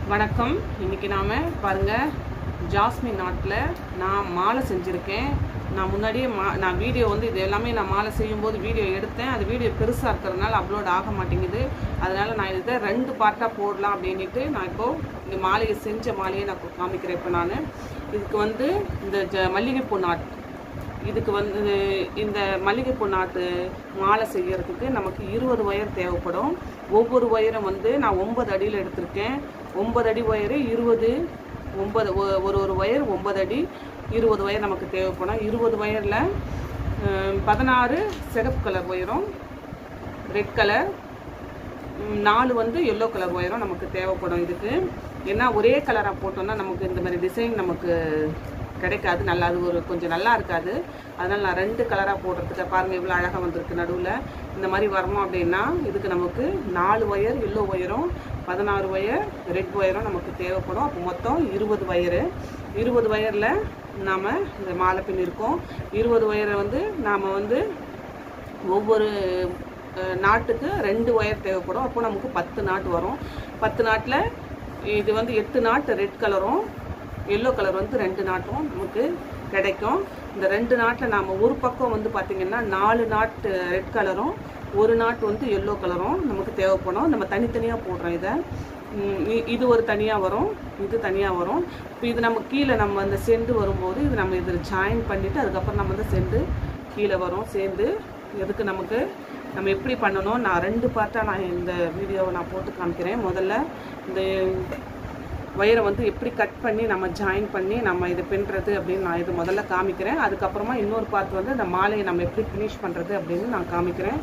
வணக்கம் இன்னைக்கு நாம பாருங்க ஜாஸ்மின் நாட்டில் நான் மாலை செஞ்சுருக்கேன் நான் முன்னாடியே மா நான் வீடியோ வந்து இது எல்லாமே நான் மாலை செய்யும்போது வீடியோ எடுத்தேன் அது வீடியோ பெருசாக இருக்கிறதுனால அப்லோட் ஆக மாட்டேங்குது அதனால நான் இதை ரெண்டு பார்ட்டாக போடலாம் அப்படின்ட்டு நான் இப்போ இந்த மாலையை செஞ்ச மாலையை நான் காமிக்கிறேன் இப்போ நான் இதுக்கு வந்து இந்த ஜ மல்லிகைப்பூ நாட் இதுக்கு வந்து இந்த மல்லிகைப்பூ நாட்டு மாலை செய்யறதுக்கு நமக்கு இருபது ஒயர் தேவைப்படும் ஒவ்வொரு ஒயரும் வந்து நான் ஒன்பது அடியில் எடுத்திருக்கேன் ஒன்பது அடி ஒயரு இருபது ஒன்பது ஒ- ஒரு ஒரு ஒயர் ஒன்பது அடி இருபது ஒயர் நமக்கு தேவைப்படும் இருபது ஒயரில் பதினாறு சிகப்பு கலர் ஒயரும் ரெட் கலர் ம், நாலு வந்து எல்லோ கலர் ஒயரும் நமக்கு தேவைப்படும் இதுக்கு ஏன்னா ஒரே கலராக போட்டோம்னா நமக்கு இந்த மாதிரி டிசைன் நமக்கு கிடைக்காது நல்லா அது ஒரு கொஞ்சம் நல்லா இருக்காது அதனால் நான் ரெண்டு கலராக போடுறதுக்கு பாருங்கள் இவ்வளோ அழகாக வந்திருக்கு நடுவில் இந்த மாதிரி வரணும் அப்படின்னா இதுக்கு நமக்கு நாலு ஒயர் எல்லோ ஒயரும் பதினாறு ஒயர் ரெட் ஒயரும் நமக்கு தேவைப்படும் அப்போ மொத்தம் இருபது ஒயரு இருபது ஒயரில் நாம் இந்த மாலை பின் இருக்கோம் இருபது ஒயரை வந்து நாம் வந்து ஒவ்வொரு அஹ், நாட்டுக்கு ரெண்டு ஒயர் தேவைப்படும் அப்போ நமக்கு பத்து நாட்டு வரும் பத்து நாட்டில் இது வந்து எட்டு நாட்டு ரெட் கலரும் எல்லோ கலர் வந்து ரெண்டு நாட்டும் நமக்கு கிடைக்கும் இந்த ரெண்டு நாட்டில் நாம் ஒரு பக்கம் வந்து பார்த்திங்கன்னா நாலு நாட்டு ரெட் கலரும் ஒரு நாட்டு வந்து எல்லோ கலரும் நமக்கு தேவைப்படும் நம்ம தனித்தனியாக போடுறோம் இதை ம், இ- இது ஒரு தனியாக வரும் இது தனியாக வரும் இப்போ இது நம்ம கீழே நம்ம அந்த செண்டு வரும்போது இது நம்ம இதில் ஜாயின் பண்ணிவிட்டு அதுக்கப்புறம் நம்ம வந்து செண்டு கீழே வரும் சேர்ந்து எதுக்கு நமக்கு நம்ம எப்படி பண்ணணும் நான் ரெண்டு பார்ட்டாக நான் இந்த வீடியோவை நான் போட்டு காமிக்கிறேன் முதல்ல இந்த ஒயரை வந்து எப்படி கட் பண்ணி நம்ம ஜாயின் பண்ணி நம்ம இது பின்னுறது அப்படின்னு நான் இது முதல்ல காமிக்கிறேன் அதுக்கப்புறமா இன்னொரு பார்ட் வந்து இந்த மாலையை நம்ம எப்படி ஃபினிஷ் பண்ணுறது அப்படின்னு நான் காமிக்கிறேன்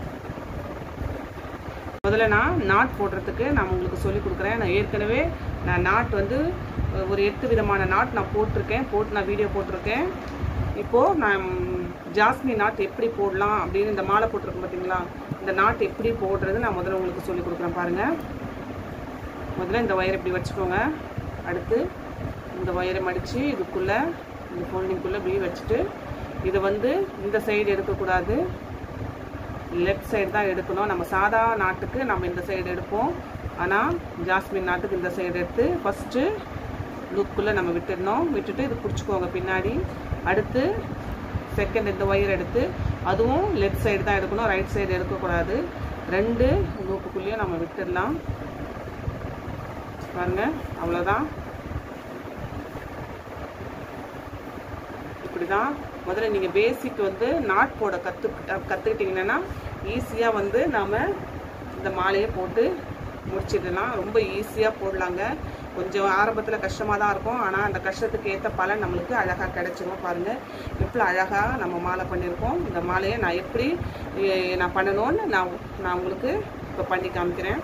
முதல்ல நான் நாட் போடுறதுக்கு நான் உங்களுக்கு சொல்லி கொடுக்குறேன் நான் ஏற்கனவே நான் நாட் வந்து அஹ், ஒரு எட்டு விதமான நாட் நான் போட்டிருக்கேன் போட்டு நான் வீடியோ போட்டிருக்கேன் இப்போது நான் ஜாஸ்மின் நாட் எப்படி போடலாம் அப்படின்னு இந்த மாலை போட்டிருக்கேன் பார்த்தீங்களா இந்த நாட் எப்படி போடுறது நான் முதல்ல உங்களுக்கு சொல்லி கொடுக்குறேன் பாருங்கள் முதல்ல இந்த ஒயரை இப்படி வச்சுக்கோங்க அடுத்து இந்த ஒயரை மடித்து இதுக்குள்ளே இந்த ஃபோல்டிங்குள்ளே இப்படி வச்சுட்டு இதை வந்து இந்த சைடு எடுக்கக்கூடாது லெஃப்ட் சைடு தான் எடுக்கணும் நம்ம சாதா நாட்டுக்கு நம்ம இந்த சைடு எடுப்போம் ஆனால் ஜாஸ்மின் நாட்டுக்கு இந்த சைடு எடுத்து ஃபஸ்ட்டு லுக்குள்ளே நம்ம விட்டுடணும் விட்டுட்டு இது பிடிச்சிக்கோங்க பின்னாடி அடுத்து செகண்ட் இந்த ஒயர் எடுத்து அதுவும் லெஃப்ட் சைடு தான் எடுக்கணும் ரைட் சைடு எடுக்கக்கூடாது ரெண்டு லூப்புக்குள்ளேயும் நம்ம விட்டுடலாம் பாருங்க அவ்வளோதான் இப்படி தான் முதல்ல நீங்கள் பேசிக் வந்து நாட் போட கற்று கற்றுக்கிட்டிங்கன்னா ஈஸியாக வந்து நாம் இந்த மாலையை போட்டு முடிச்சிடலாம் ரொம்ப ஈஸியாக போடலாங்க கொஞ்சம் ஆரம்பத்தில் கஷ்டமாக தான் இருக்கும் ஆனால் அந்த கஷ்டத்துக்கு ஏற்ற பலன் நம்மளுக்கு அழகாக கிடைச்சிரும் பாருங்கள் எவ்வளோ அழகாக நம்ம மாலை பண்ணியிருக்கோம் இந்த மாலையை நான் எப்படி எ- நான் பண்ணணும்னு நான் நான் உங்களுக்கு இப்போ பண்ணி காமிக்கிறேன்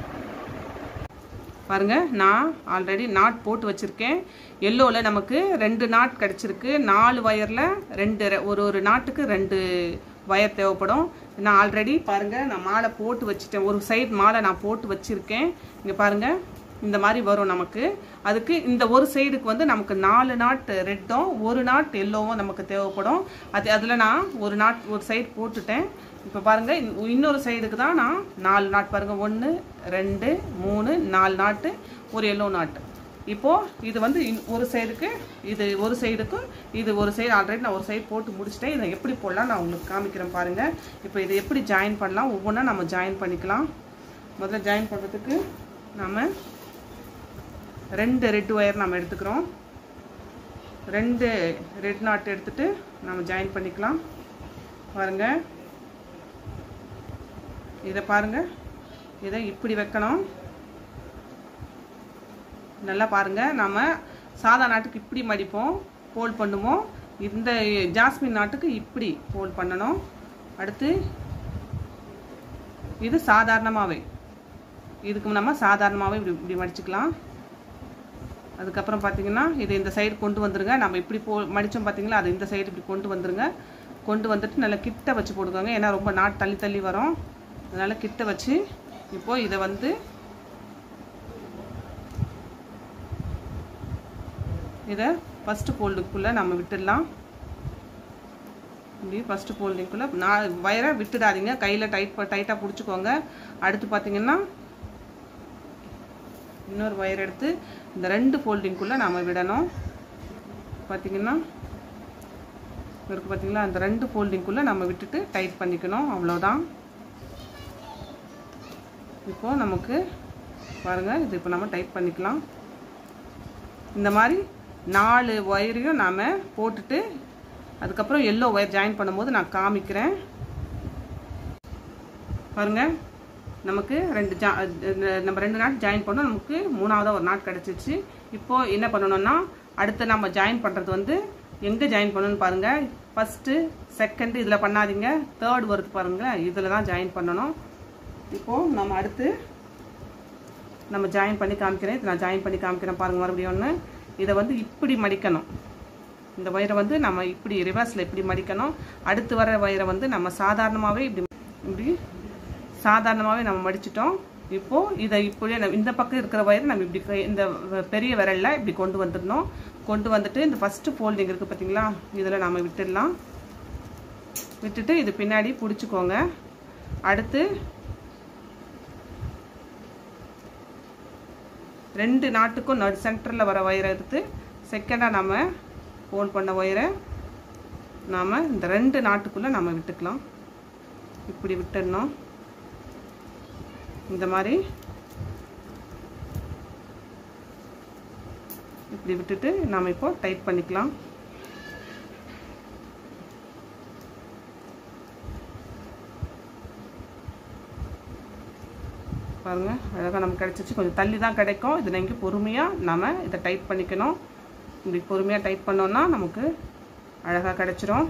பாருங்க நான் ஆல்ரெடி நாட் போட்டு வச்சிருக்கேன் எல்லோவில் நமக்கு ரெண்டு நாட் கிடச்சிருக்கு நாலு வயரில் ரெண்டு ரெ- ஒரு ஒரு நாட்டுக்கு ரெண்டு வயர் தேவைப்படும் நான் ஆல்ரெடி பாருங்க நான் மாலை போட்டு வச்சுட்டேன் ஒரு சைடு மாலை நான் போட்டு வச்சிருக்கேன் இங்கே பாருங்க இந்த மாதிரி வரும் நமக்கு அதுக்கு இந்த ஒரு சைடுக்கு வந்து நமக்கு நாலு நாட் ரெட்டும் ஒரு நாட் எல்லோவும் நமக்கு தேவைப்படும் அது அதில் நான் ஒரு நாட் ஒரு சைடு போட்டுட்டேன் இப்போ பாருங்க இன்- இன்னொரு சைடுக்கு தான் நான் நாலு நாட் பாருங்க ஒன்று ரெண்டு மூணு நாலு நாட்டு ஒரு எல்லோ நாட்டு இப்போ இது வந்து இன்- ஒரு சைடுக்கு இது ஒரு சைடுக்கு இது ஒரு சைடு ஆல்ரெடி நான் ஒரு சைடு போட்டு முடிச்சிட்டேன் இதை எப்படி போடலாம் நான் உங்களுக்கு காமிக்கிறேன் பாருங்க இப்போ இதை எப்படி ஜாயின் பண்ணலாம் ஒவ்வொன்றா நம்ம ஜாயின் பண்ணிக்கலாம் முதல்ல ஜாயின் பண்ணுறதுக்கு நாம ரெண்டு ரெட் ஒயர் நம்ம எடுத்துக்கிறோம் ரெண்டு ரெட் நாட் எடுத்துட்டு நம்ம ஜாயின் பண்ணிக்கலாம் பாருங்க இதை பாருங்க இதை இப்படி வைக்கணும் நல்லா பாருங்க நம்ம சாதா நாட்டுக்கு இப்படி மடிப்போம் ஃபோல்ட் பண்ணுவோம் இந்த ஜாஸ்மின் நாட்டுக்கு இப்படி ஃபோல்ட் பண்ணணும் அடுத்து இது சாதாரணமாகவே இதுக்கு நம்ம சாதாரணமாகவே இப்படி இப்படி மடிச்சுக்கலாம் அதுக்கப்புறம் பார்த்தீங்கன்னா இதை இந்த சைடு கொண்டு வந்துருங்க நம்ம இப்படி போ மடித்தோம் பார்த்தீங்களா அது இந்த சைடு இப்படி கொண்டு வந்துருங்க கொண்டு வந்துட்டு நல்லா கிட்ட வச்சு போட்டுக்கோங்க ஏன்னா ரொம்ப நாட் தள்ளி தள்ளி வரும் அதனால் கிட்ட வச்சு இப்போ இதை வந்து இதை ஃபஸ்ட்டு ஃபோல்டுக்குள்ளே நம்ம விட்டுடலாம் இப்படி ஃபஸ்ட்டு ஃபோல்டிங்குள்ளே நான் வயரை விட்டுடாதீங்க கையில் டைட் டைட்டாக பிடிச்சிக்கோங்க அடுத்து பார்த்தீங்கன்னா இன்னொரு ஒயர் எடுத்து இந்த ரெண்டு ஃபோல்டிங்குள்ளே நாம் விடணும் பார்த்தீங்கன்னா இருக்கு பார்த்தீங்களா அந்த ரெண்டு ஃபோல்டிங்குள்ளே நம்ம விட்டுட்டு டைட் பண்ணிக்கணும் அவ்வளோதான் இப்போது நமக்கு பாருங்கள் இது இப்போ நம்ம டைட் பண்ணிக்கலாம் இந்த மாதிரி நாலு ஒயரையும் நாம் போட்டுட்டு அதுக்கப்புறம் எல்லோ ஒயர் ஜாயின் பண்ணும்போது நான் காமிக்கிறேன் பாருங்கள் நமக்கு ரெண்டு ஜா நம்ம ரெண்டு நாட் ஜாயின் பண்ணோம் நமக்கு மூணாவதாக ஒரு நாட் கிடச்சிச்சு இப்போது என்ன பண்ணணும்னா அடுத்து நம்ம ஜாயின் பண்ணுறது வந்து எங்கே ஜாயின் பண்ணணும்னு பாருங்கள் ஃபஸ்ட்டு செகண்டு இதில் பண்ணாதீங்க தேர்ட் வருது பாருங்கள் இதில் தான் ஜாயின் பண்ணணும் இப்போது நம்ம அடுத்து நம்ம ஜாயின் பண்ணி காமிக்கிறேன் இது நான் ஜாயின் பண்ணி காமிக்கிறேன் பாருங்கள் மறுபடியும் ஒன்று இதை வந்து இப்படி மடிக்கணும் இந்த வயரை வந்து நம்ம இப்படி ரிவர்ஸில் இப்படி மடிக்கணும் அடுத்து வர வயரை வந்து நம்ம சாதாரணமாகவே இப்படி இப்படி சாதாரணமாகவே நம்ம மடிச்சிட்டோம் இப்போது இதை இப்படியே நம்ம இந்த பக்கம் இருக்கிற வயரை நம்ம இப்படி கை- இந்த பெரிய விரலில் இப்படி கொண்டு வந்துடணும் கொண்டு வந்துட்டு இந்த ஃபஸ்ட்டு ஃபோல்டிங் இருக்குது பார்த்தீங்களா இதில் நம்ம விட்டுடலாம் விட்டுட்டு இது பின்னாடி பிடிச்சிக்கோங்க அடுத்து ரெண்டு நாட்டுக்கும் நடு சென்டரில் வர ஒயரை எடுத்து செகண்டாக நம்ம ஃபோன் பண்ண ஒயரை நாம் இந்த ரெண்டு நாட்டுக்குள்ளே நம்ம விட்டுக்கலாம் இப்படி விட்டுடணும் இந்த மாதிரி இப்படி விட்டுட்டு நாம் இப்போ டைட் பண்ணிக்கலாம் பாருங்க அழகாக நமக்கு கிடச்சிச்சு கொஞ்சம் தள்ளி தான் கிடைக்கும் இதில் இங்கே பொறுமையாக நம்ம இதை டைட் பண்ணிக்கணும் இப்படி பொறுமையாக டைட் பண்ணோன்னா நமக்கு அழகாக கிடச்சிரும்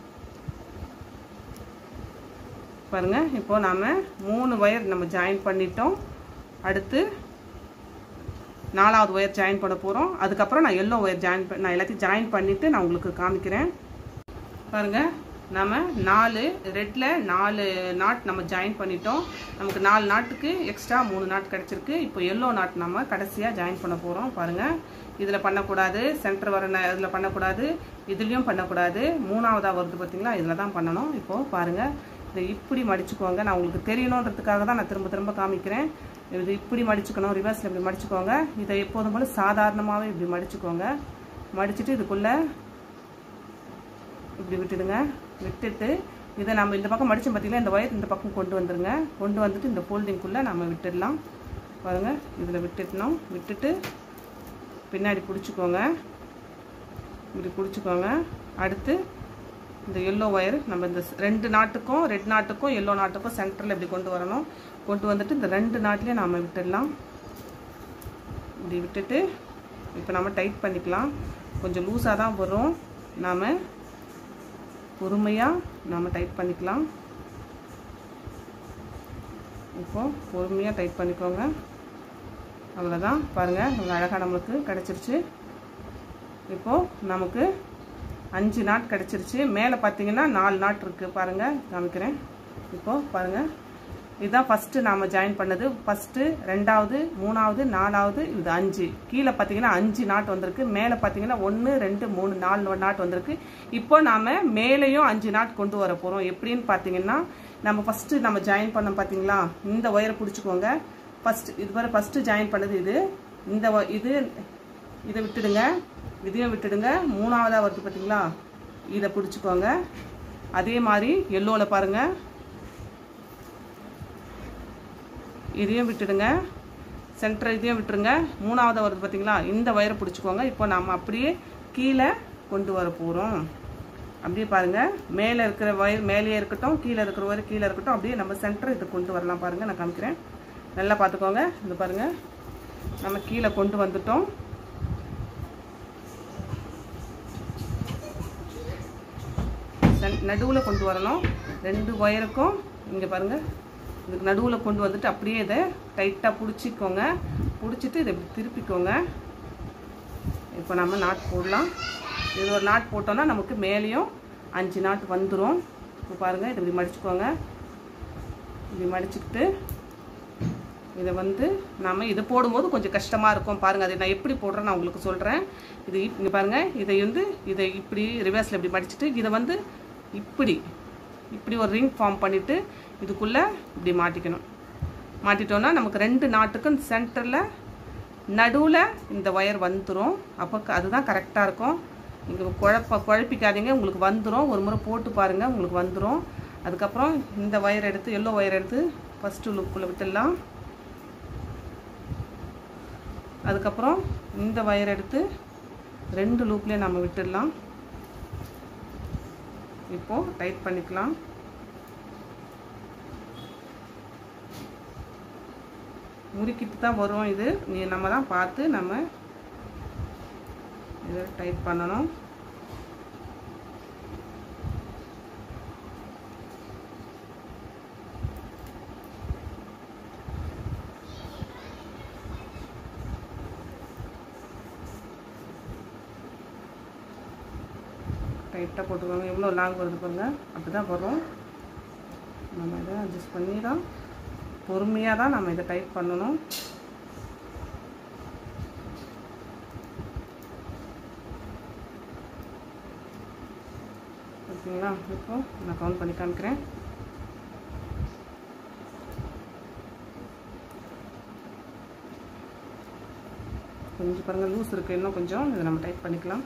பாருங்க இப்போ நாம மூணு ஒயர் நம்ம ஜாயின் பண்ணிட்டோம் அடுத்து நாலாவது ஒயர் ஜாயின் பண்ண போகிறோம் அதுக்கப்புறம் நான் எல்லோ ஒயர் ஜாயின் நான் எல்லாத்தையும் ஜாயின் பண்ணிவிட்டு நான் உங்களுக்கு காமிக்கிறேன் பாருங்க நம்ம நாலு ரெட்டில் நாலு நாட் நம்ம ஜாயின் பண்ணிட்டோம் நமக்கு நாலு நாட்டுக்கு எக்ஸ்ட்ரா மூணு நாட் கிடச்சிருக்கு இப்போ எல்லோ நாட் நம்ம கடைசியாக ஜாயின் பண்ண போகிறோம் பாருங்கள் இதில் பண்ணக்கூடாது சென்டர் வர இதில் பண்ணக்கூடாது இதுலேயும் பண்ணக்கூடாது மூணாவதாக வருது பார்த்தீங்களா இதில் தான் பண்ணணும் இப்போது பாருங்கள் இதை இப்படி மடிச்சுக்கோங்க நான் உங்களுக்கு தெரியணுன்றதுக்காக தான் நான் திரும்ப திரும்ப காமிக்கிறேன் இது இப்படி மடிச்சுக்கணும் ரிவர்ஸில் இப்படி மடிச்சுக்கோங்க இதை எப்போதும் போல சாதாரணமாகவே இப்படி மடிச்சுக்கோங்க மடிச்சுட்டு இதுக்குள்ளே இப்படி விட்டுடுங்க விட்டுட்டு இதை நம்ம இந்த பக்கம் மடிச்சோம் பார்த்தீங்களா இந்த ஒயர் இந்த பக்கம் கொண்டு வந்துருங்க கொண்டு வந்துட்டு இந்த ஃபோல்டிங்குள்ளே நம்ம விட்டுடலாம் பாருங்கள் இதில் விட்டுட்டணும் விட்டுட்டு பின்னாடி பிடிச்சிக்கோங்க இப்படி பிடிச்சிக்கோங்க அடுத்து இந்த எல்லோ ஒயர் நம்ம இந்த ரெண்டு நாட்டுக்கும் ரெட் நாட்டுக்கும் எல்லோ நாட்டுக்கும் சென்டரில் இப்படி கொண்டு வரணும் கொண்டு வந்துட்டு இந்த ரெண்டு நாட்லேயும் நாம் விட்டுடலாம் இப்படி விட்டுட்டு இப்போ நம்ம டைட் பண்ணிக்கலாம் கொஞ்சம் லூஸாக தான் வரும் நாம் பொறுமையாக நாம் டைட் பண்ணிக்கலாம் இப்போது பொறுமையாக டைட் பண்ணிக்கோங்க அவ்வளோதான் பாருங்கள் ரொம்ப அழகாக நம்மளுக்கு கிடச்சிருச்சு இப்போது நமக்கு அஞ்சு நாட் கிடச்சிருச்சு மேலே பார்த்தீங்கன்னா நாலு நாட் இருக்குது பாருங்கள் காமிக்கிறேன் இப்போது பாருங்கள் இதுதான் ஃபஸ்ட்டு நாம் ஜாயின் பண்ணது ஃபஸ்ட்டு ரெண்டாவது மூணாவது நாலாவது இது அஞ்சு கீழே பார்த்தீங்கன்னா அஞ்சு நாட் வந்திருக்கு மேலே பார்த்தீங்கன்னா ஒன்று ரெண்டு மூணு நாலு நாட் வந்திருக்கு இப்போ நாம் மேலேயும் அஞ்சு நாட் கொண்டு வர போகிறோம் எப்படின்னு பார்த்தீங்கன்னா நம்ம ஃபஸ்ட்டு நம்ம ஜாயின் பண்ணோம் பார்த்தீங்களா இந்த ஒயரை பிடிச்சிக்கோங்க ஃபஸ்ட் இது வரை ஃபஸ்ட்டு ஜாயின் பண்ணது இது இந்த ஒ- இது இதை விட்டுடுங்க இதையும் விட்டுடுங்க மூணாவதாக வருது பார்த்தீங்களா இதை பிடிச்சிக்கோங்க அதே மாதிரி எல்லோவில் பாருங்கள் இதையும் விட்டுடுங்க சென்டர் இதையும் விட்டுருங்க மூணாவது வருது பார்த்தீங்களா இந்த வயரை பிடிச்சிக்கோங்க இப்போ நம்ம அப்படியே கீழே கொண்டு வர போகிறோம் அப்படியே பாருங்கள் மேலே இருக்கிற வயர் மேலேயே இருக்கட்டும் கீழே இருக்கிற வயர் கீழே இருக்கட்டும் அப்படியே நம்ம சென்டர் இதை கொண்டு வரலாம் பாருங்கள் நான் காமிக்கிறேன் நல்லா பார்த்துக்கோங்க இந்த பாருங்கள் நம்ம கீழே கொண்டு வந்துட்டோம் நடுவில் கொண்டு வரணும் ரெண்டு ஒயருக்கும் இங்கே பாருங்கள் இதுக்கு நடுவில் கொண்டு வந்துட்டு அப்படியே இதை டைட்டாக பிடிச்சிக்கோங்க பிடிச்சிட்டு இதை இப்படி திருப்பிக்கோங்க இப்போ நம்ம நாட் போடலாம் இது ஒரு நாட் போட்டோம்னா நமக்கு மேலேயும் அஞ்சு நாட் வந்துடும் இப்போ பாருங்கள் இதை இப்படி மடிச்சுக்கோங்க இப்படி மடிச்சுக்கிட்டு இதை வந்து நம்ம இது போடும்போது கொஞ்சம் கஷ்டமாக இருக்கும் பாருங்கள் அதை நான் எப்படி போடுறேன்னு நான் உங்களுக்கு சொல்கிறேன் இது இங்கே பாருங்கள் இதை வந்து இதை இப்படி ரிவர்ஸில் இப்படி மடிச்சிட்டு இதை வந்து இப்படி இப்படி ஒரு ரிங் ஃபார்ம் பண்ணிவிட்டு இதுக்குள்ளே இப்படி மாட்டிக்கணும் மாட்டிட்டோன்னா நமக்கு ரெண்டு நாட்டுக்கும் சென்டரில் நடுவில் இந்த ஒயர் வந்துடும் அப்போ க- அதுதான் கரெக்டாக இருக்கும் நீங்கள் குழப்ப குழப்பிக்காதீங்க உங்களுக்கு வந்துடும் ஒரு முறை போட்டு பாருங்கள் உங்களுக்கு வந்துடும் அதுக்கப்புறம் இந்த ஒயர் எடுத்து எல்லோ ஒயர் எடுத்து ஃபஸ்ட்டு லுக்குள்ளே விட்டுடலாம் அதுக்கப்புறம் இந்த ஒயர் எடுத்து ரெண்டு லூப்லேயே நம்ம விட்டுடலாம் இப்போது டைட் பண்ணிக்கலாம் முறுக்கிட்டு தான் வரும் இது நீ நம்ம தான் பார்த்து நம்ம இதை டைட் பண்ணணும் டைட்டாக போட்டுக்கோங்க எவ்வளோ லாங் வருது பாருங்க அப்படி தான் வரும் நம்ம இதை அட்ஜஸ்ட் பண்ணி தான் பொறுமையாக தான் நம்ம இதை டைட் பண்ணணும் ஓகேங்களா இப்போ நான் கவுண்ட் பண்ணி காமிக்கிறேன் கொஞ்சம் பாருங்கள் லூஸ் இருக்குது இன்னும் கொஞ்சம் இதை நம்ம டைட் பண்ணிக்கலாம்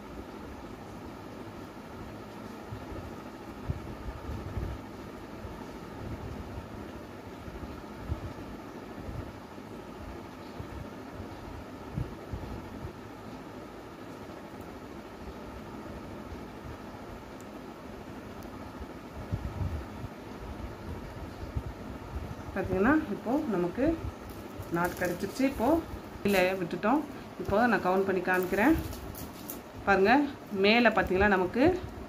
பார்த்தீங்கன்னா இப்போது நமக்கு நாட் கிடச்சிருச்சு இப்போது இல்லை விட்டுட்டோம் இப்போ நான் கவுண்ட் பண்ணி காமிக்கிறேன் பாருங்கள் மேலே பார்த்தீங்கன்னா நமக்கு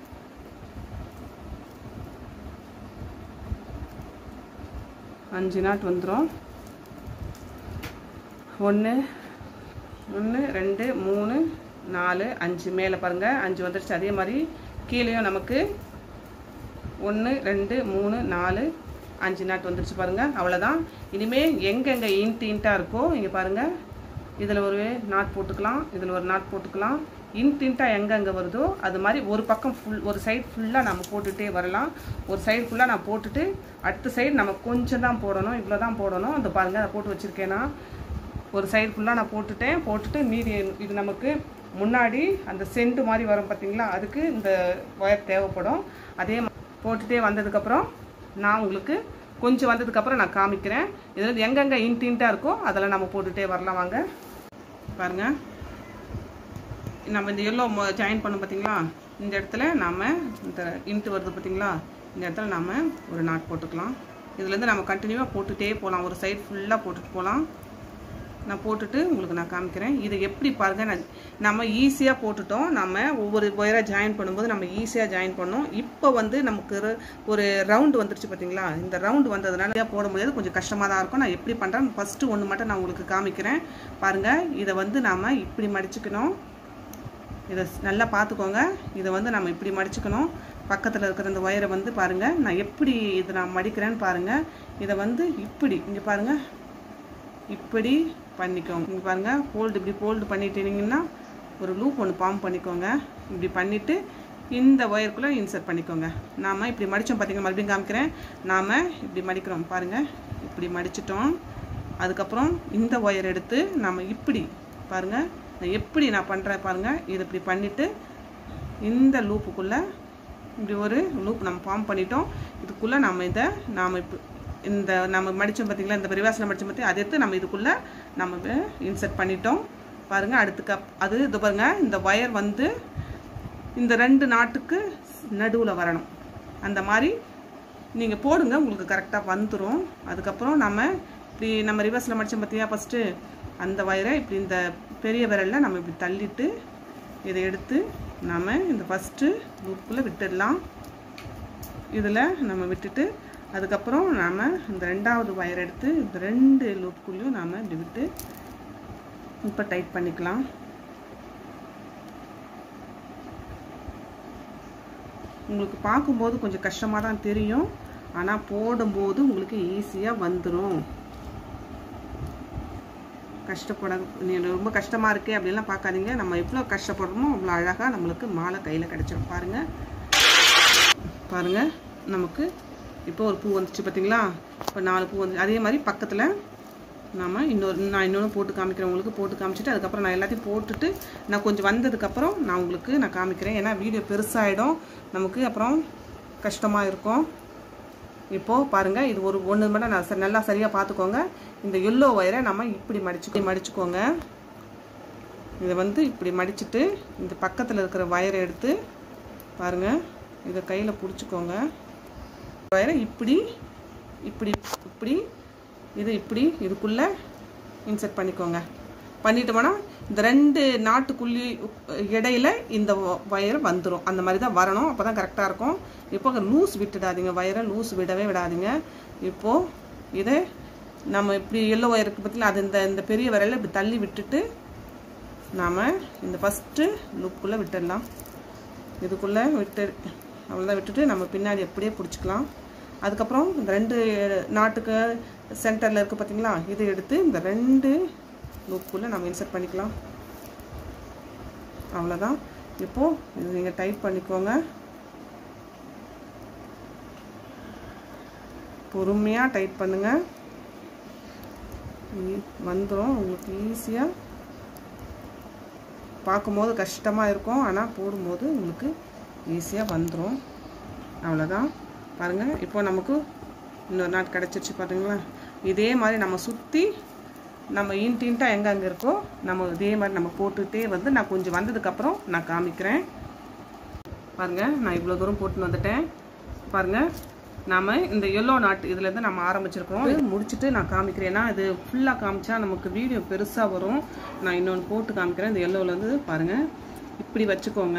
அஞ்சு நாட் வந்துடும் ஒன்று ஒன்று ரெண்டு மூணு நாலு அஞ்சு மேலே பாருங்கள் அஞ்சு வந்துடுச்சு அதே மாதிரி கீழேயும் நமக்கு ஒன்று ரெண்டு மூணு நாலு அஞ்சு நாட் வந்துருச்சு பாருங்கள் அவ்வளோதான் இனிமேல் எங்கெங்கே இன்ட்டு இன்ட்டாக இருக்கோ இங்கே பாருங்கள் இதில் ஒரு நாட் போட்டுக்கலாம் இதில் ஒரு நாட் போட்டுக்கலாம் இன்ட் இன்ட்டாக எங்கெங்கே வருதோ அது மாதிரி ஒரு பக்கம் ஃபுல் ஒரு சைடு ஃபுல்லாக நம்ம போட்டுகிட்டே வரலாம் ஒரு சைடு ஃபுல்லாக நான் போட்டுட்டு அடுத்த சைடு நம்ம கொஞ்சம் தான் போடணும் இவ்வளோ தான் போடணும் அந்த பாருங்கள் அதை போட்டு வச்சுருக்கேன்னா ஒரு சைடு ஃபுல்லாக நான் போட்டுட்டேன் போட்டுட்டு மீதி இது நமக்கு முன்னாடி அந்த சென்ட் மாதிரி வரும் பார்த்தீங்களா அதுக்கு இந்த ஒயர் தேவைப்படும் அதே மா- போட்டுட்டே வந்ததுக்கப்புறம் நான் உங்களுக்கு கொஞ்சம் வந்ததுக்கப்புறம் நான் காமிக்கிறேன் இதில் எங்கெங்கே இன்ட் இன்ட்டாக இருக்கோ அதெல்லாம் நம்ம போட்டுகிட்டே வரலாம் வாங்க பாருங்கள் நம்ம இந்த எல்லோ ஜாயின் பண்ணோம் பார்த்தீங்களா இந்த இடத்துல நாம் இந்த இன்ட்டு வருது பார்த்தீங்களா இந்த இடத்துல நாம் ஒரு நாட் போட்டுக்கலாம் இதுலேருந்து நம்ம கண்டினியூவாக போட்டுகிட்டே போகலாம் ஒரு சைடு ஃபுல்லாக போட்டுட்டு போகலாம் நான் போட்டுட்டு உங்களுக்கு நான் காமிக்கிறேன் இது எப்படி பாருங்கள் நான் நம்ம ஈஸியாக போட்டுட்டோம் நம்ம ஒவ்வொரு ஒயராக ஜாயின் பண்ணும்போது நம்ம ஈஸியாக ஜாயின் பண்ணோம் இப்போ வந்து நமக்கு ஒரு- ஒரு ரவுண்டு வந்துருச்சு பார்த்தீங்களா இந்த ரவுண்டு வந்ததுனால easy ஆ போட முடியாது கொஞ்சம் கஷ்டமாக தான் இருக்கும் நான் எப்படி பண்ணுறேன் ஃபஸ்ட்டு ஒன்று மட்டும் நான் உங்களுக்கு காமிக்கிறேன் பாருங்கள் இதை வந்து நாம் இப்படி மடிச்சுக்கணும் இதை ஸ்- நல்லா பார்த்துக்கோங்க இதை வந்து நம்ம இப்படி மடிச்சுக்கணும் பக்கத்தில் இருக்கிற இந்த ஒயரை வந்து பாருங்கள் நான் எப்படி இதை நான் மடிக்கிறேன்னு பாருங்கள் இதை வந்து இப்படி இங்கே பாருங்கள் இப்படி பண்ணிக்கோங்க இங்கே பாருங்கள் ஃபோல்டு இப்படி ஃபோல்டு பண்ணிட்டீங்கன்னா ஒரு லூப் ஒன்று பாம் பண்ணிக்கோங்க இப்படி பண்ணிவிட்டு இந்த ஒயருக்குள்ளே இன்சர்ட் பண்ணிக்கோங்க நாம் இப்படி மடித்தோம் பார்த்தீங்கன்னா மறுபடியும் காமிக்கிறேன் நாம் இப்படி மடிக்கிறோம் பாருங்கள் இப்படி மடிச்சிட்டோம் அதுக்கப்புறம் இந்த ஒயர் எடுத்து நம்ம இப்படி பாருங்கள் நான் எப்படி நான் பண்ணுறேன் பாருங்கள் இதை இப்படி பண்ணிவிட்டு இந்த லூப்புக்குள்ளே இப்படி ஒரு லூப் நம்ம ஃபார்ம் பண்ணிட்டோம் இதுக்குள்ளே நம்ம இதை நாம் இப்போ இந்த நம்ம மடித்தோம் பார்த்தீங்களா இந்த ரிவர்ஸில் மடித்தோம் பார்த்தி அதை எடுத்து நம்ம இதுக்குள்ளே நம்ம இன்சர்ட் பண்ணிட்டோம் பாருங்கள் அடுத்து கப் அது இது பாருங்கள் இந்த ஒயர் வந்து இந்த ரெண்டு நாட்டுக்கு நடுவில் வரணும் அந்த மாதிரி நீங்கள் போடுங்க உங்களுக்கு கரெக்டாக வந்துடும் அதுக்கப்புறம் நம்ம இப்படி நம்ம ரிவர்ஸில் மடித்தோம் பார்த்தியா ஃபஸ்ட்டு அந்த வயரை இப்படி இந்த பெரிய விரலில் நம்ம இப்படி தள்ளிட்டு இதை எடுத்து நாம் இந்த ஃபஸ்ட்டு லூப்புக்குள்ளே விட்டுடலாம் இதில் நம்ம விட்டுட்டு அதுக்கப்புறம் நாம் இந்த ரெண்டாவது வயர் எடுத்து இந்த ரெண்டு லூப்புக்குள்ளேயும் நாம் இப்படி விட்டு இப்போ டைட் பண்ணிக்கலாம் உங்களுக்கு பார்க்கும்போது கொஞ்சம் கஷ்டமாக தான் தெரியும் ஆனால் போடும்போது உங்களுக்கு ஈஸியாக வந்துடும் கஷ்டப்பட நீ ரொம்ப கஷ்டமாக இருக்கே அப்படின்லாம் பார்க்காதீங்க நம்ம எவ்வளோ கஷ்டப்படுறோமோ அவ்வளோ அழகாக நம்மளுக்கு மாலை கையில் கிடச்சிடும் பாருங்கள் பாருங்கள் நமக்கு இப்போ ஒரு பூ வந்துச்சு பார்த்தீங்களா இப்போ நாலு பூ வந்து அதே மாதிரி பக்கத்தில் நாம் இன்னொரு நான் இன்னொன்று போட்டு காமிக்கிறேன் உங்களுக்கு போட்டு காமிச்சிட்டு அதுக்கப்புறம் நான் எல்லாத்தையும் போட்டுட்டு நான் கொஞ்சம் வந்ததுக்கப்புறம் நான் உங்களுக்கு நான் காமிக்கிறேன் ஏன்னா வீடியோ பெருசாகிடும் நமக்கு அப்புறம் கஷ்டமாக இருக்கும் இப்போது பாருங்கள் இது ஒரு ஒன்று மட்டும் நான் ச- நல்லா சரியாக பார்த்துக்கோங்க இந்த எல்லோ ஒயரை நம்ம இப்படி மடிச்சு மடிச்சுக்கோங்க இதை வந்து இப்படி மடிச்சிட்டு இந்த பக்கத்தில் இருக்கிற வயரை எடுத்து பாருங்கள் இதை கையில் பிடிச்சிக்கோங்க வயரை இப்படி இப்படி இப்படி இது இப்படி இதுக்குள்ளே இன்செர்ட் பண்ணிக்கோங்க பண்ணிட்டோம்னா இந்த ரெண்டு நாட்டுக்குள்ளி இடையில இந்த வயர் வந்துடும் அந்த மாதிரி தான் வரணும் அப்போ தான் கரெக்டாக இருக்கும் இப்போ லூஸ் விட்டுடாதீங்க வயரை லூஸ் விடவே விடாதீங்க இப்போது இதை நம்ம இப்படி எல்லோ வயருக்கு பற்றில அது இந்த இந்த பெரிய வரையில் இப்படி தள்ளி விட்டுட்டு நாம் இந்த ஃபஸ்ட்டு லுக்குள்ளே விட்டுடலாம் இதுக்குள்ளே விட்டு அவ்வளோதான் விட்டுட்டு நம்ம பின்னாடி அப்படியே பிடிச்சிக்கலாம் அதுக்கப்புறம் இந்த ரெண்டு நாட்டுக்கு சென்டரில் இருக்குது பார்த்தீங்களா இதை எடுத்து இந்த ரெண்டு லூப்புக்குள்ளே நம்ம இன்சர்ட் பண்ணிக்கலாம் அவ்வளோதான் இப்போது இது நீங்கள் டைப் பண்ணிக்கோங்க பொறுமையாக டைப் பண்ணுங்கள் வந்துடும் உங்களுக்கு ஈஸியாக பார்க்கும்போது கஷ்டமாக இருக்கும் ஆனால் போடும்போது உங்களுக்கு ஈஸியாக வந்துடும் அவ்வளோதான் பாருங்கள் இப்போ நமக்கு இன்னொரு நாட் கிடச்சிருச்சு பார்த்தீங்களா இதே மாதிரி நம்ம சுற்றி நம்ம இன்ட்டு இன்ட்டாக எங்கே அங்கே இருக்கோ நம்ம இதே மாதிரி நம்ம போட்டுகிட்டே வந்து நான் கொஞ்சம் வந்ததுக்கப்புறம் நான் காமிக்கிறேன் பாருங்கள் நான் இவ்வளோ தூரம் போட்டுன்னு வந்துட்டேன் பாருங்கள் நாம் இந்த எல்லோ நாட் இதுலேருந்து நம்ம ஆரம்பிச்சிருக்கோம் இது முடிச்சுட்டு நான் காமிக்கிறேன் ஏன்னா இது ஃபுல்லாக காமிச்சா நமக்கு வீடியோ பெருசாக வரும் நான் இன்னொன்று போட்டு காமிக்கிறேன் இந்த எல்லோவிலேருந்து பாருங்கள் இப்படி வச்சுக்கோங்க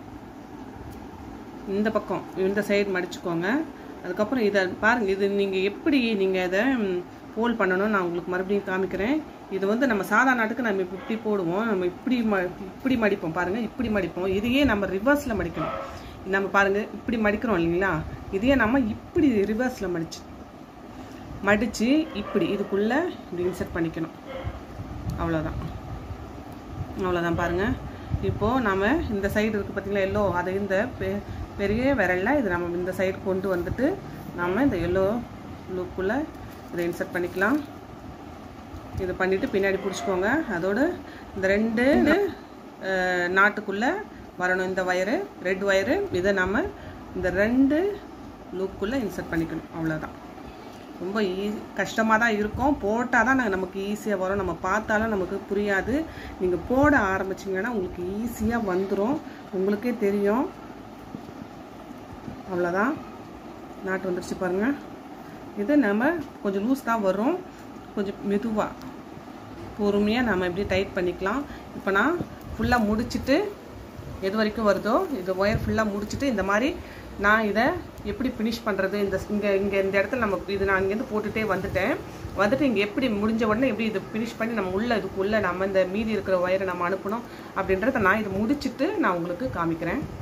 இந்த பக்கம் இந்த சைடு மடிச்சுக்கோங்க அதுக்கப்புறம் இதை பாருங்கள் இது நீங்கள் எப்படி நீங்கள் இதை ஃபோல்ட் பண்ணணும் நான் உங்களுக்கு மறுபடியும் காமிக்கிறேன் இது வந்து நம்ம சாதா நாட்டுக்கு நம்ம இப்ப இப்படி போடுவோம் நம்ம இப்படி ம இப்படி மடிப்போம் பாருங்கள் இப்படி மடிப்போம் இதையே நம்ம ரிவர்ஸில் மடிக்கணும் நம்ம பாருங்கள் இப்படி மடிக்கிறோம் இல்லைங்களா இதையே நம்ம இப்படி ரிவர்ஸில் மடிச்சு மடித்து இப்படி இதுக்குள்ளே இப்படி இன்சர்ட் பண்ணிக்கணும் அவ்வளோதான் அவ்வளோதான் பாருங்கள் இப்போது நம்ம இந்த சைடு இருக்குது பார்த்தீங்களா எல்லோ அதை இந்த பெ- பெரிய விரல்ல இது நம்ம இந்த சைடு கொண்டு வந்துட்டு நம்ம இந்த எல்லோ லுக்குள்ளே இதை இன்சர்ட் பண்ணிக்கலாம் இது பண்ணிவிட்டு பின்னாடி பிடிச்சிக்கோங்க அதோடு இந்த ரெண்டு அஹ், நாட்டுக்குள்ளே வரணும் இந்த வயரு ரெட் வயரு இதை நம்ம இந்த ரெண்டு லுக்குள்ளே இன்சர்ட் பண்ணிக்கணும் அவ்வளோதான் ரொம்ப ஈ கஷ்டமாக தான் இருக்கும் போட்டால் தான் நாங்கள் நமக்கு ஈஸியாக வரும் நம்ம பார்த்தாலும் நமக்கு புரியாது நீங்கள் போட ஆரம்பிச்சிங்கன்னா உங்களுக்கு ஈஸியாக வந்துடும் உங்களுக்கே தெரியும் அவ்வளோதான் நாட்டு வந்துருச்சு பாருங்கள் இது நம்ம கொஞ்சம் லூஸ் தான் வரும் கொஞ்சம் மெதுவாக பொறுமையாக நம்ம இப்படி டைட் பண்ணிக்கலாம் இப்போ நான் ஃபுல்லாக முடிச்சிட்டு எது வரைக்கும் வருதோ இது ஒயர் ஃபுல்லாக முடிச்சிட்டு இந்த மாதிரி நான் இதை எப்படி ஃபினிஷ் பண்ணுறது இந்த இங்கே இங்கே இந்த இடத்துல நம்ம இது நான் இங்கேருந்து போட்டுகிட்டே வந்துட்டேன் வந்துட்டு இங்கே எப்படி முடிஞ்ச உடனே எப்படி இது ஃபினிஷ் பண்ணி நம்ம உள்ள இதுக்குள்ளே நம்ம இந்த மீதி இருக்கிற ஒயரை நம்ம அனுப்பணும் அப்படின்றத நான் இதை முடிச்சிட்டு நான் உங்களுக்கு காமிக்கிறேன்